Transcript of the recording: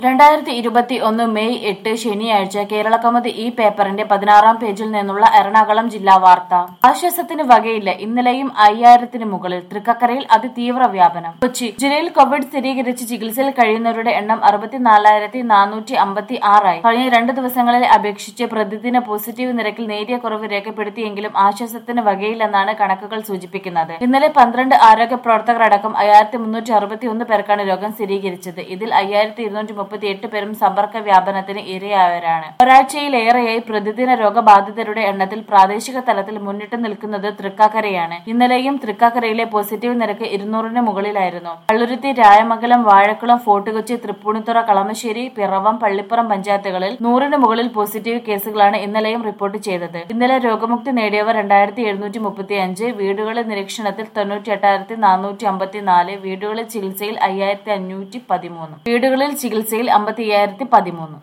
രണ്ടായിരത്തി ഇരുപത്തി ഒന്ന് മെയ് എട്ട് ശനിയാഴ്ച കേരളകൗമുദി ഈ പേപ്പറിന്റെ പതിനാറാം പേജിൽ നിന്നുള്ള എറണാകുളം ജില്ലാ വാർത്ത ആശ്വാസത്തിന് വകയില്ല ഇന്നലെയും അയ്യായിരത്തിന് മുകളിൽ തൃക്കക്കരയിൽ അതിതീവ്ര വ്യാപനം കൊച്ചി ജില്ലയിൽ കോവിഡ് സ്ഥിരീകരിച്ച് ചികിത്സയിൽ കഴിയുന്നവരുടെ എണ്ണം അറുപത്തിനാലായിരത്തി നാനൂറ്റി അമ്പത്തി ആറായി കഴിഞ്ഞ രണ്ട് ദിവസങ്ങളെ അപേക്ഷിച്ച് പ്രതിദിന പോസിറ്റീവ് നിരക്കിൽ നേരിയ കുറവ് രേഖപ്പെടുത്തിയെങ്കിലും ആശ്വാസത്തിന് വകയില്ലെന്നാണ് കണക്കുകൾ സൂചിപ്പിക്കുന്നത് ഇന്നലെ പന്ത്രണ്ട് ആരോഗ്യ പ്രവർത്തകർ അടക്കം അയ്യായിരത്തി മുന്നൂറ്റി അറുപത്തി ഒന്ന് പേർക്കാണ് രോഗം സ്ഥിരീകരിച്ചത് ഇതിൽ അയ്യായിരത്തി ഇരുന്നൂറ്റി മുപ്പത്തി എട്ട് പേരും സമ്പർക്ക വ്യാപനത്തിന് ഇരയായവരാണ് ഒരാഴ്ചയിലേറെയായി പ്രതിദിന രോഗബാധിതരുടെ എണ്ണത്തിൽ പ്രാദേശിക തലത്തിൽ മുന്നിട്ട് നിൽക്കുന്നത് തൃക്കാക്കരയാണ് ഇന്നലെയും തൃക്കാക്കരയിലെ പോസിറ്റീവ് നിരക്ക് ഇരുന്നൂറിന് മുകളിലായിരുന്നു പള്ളുരുത്തി രായമംഗലം വാഴക്കുളം ഫോർട്ട് കൊച്ചി തൃപ്പൂണിത്തുറ കളമശ്ശേരി പിറവം പള്ളിപ്പുറം പഞ്ചായത്തുകളിൽ നൂറിന് മുകളിൽ പോസിറ്റീവ് കേസുകളാണ് ഇന്നലെയും റിപ്പോർട്ട് ചെയ്തത് ഇന്നലെ രോഗമുക്തി നേടിയവർ രണ്ടായിരത്തി എഴുന്നൂറ്റി മുപ്പത്തി അഞ്ച് വീടുകളിൽ നിരീക്ഷണത്തിൽ തൊണ്ണൂറ്റി എട്ടായിരത്തി നാനൂറ്റി അമ്പത്തി നാല് വീടുകളിൽ ചികിത്സയിൽ അയ്യായിരത്തി അഞ്ഞൂറ്റി പതിമൂന്ന് വീടുകളിൽ ചികിത്സയിൽ അമ്പത്തി അയ്യായിരത്തി പതിമൂന്ന്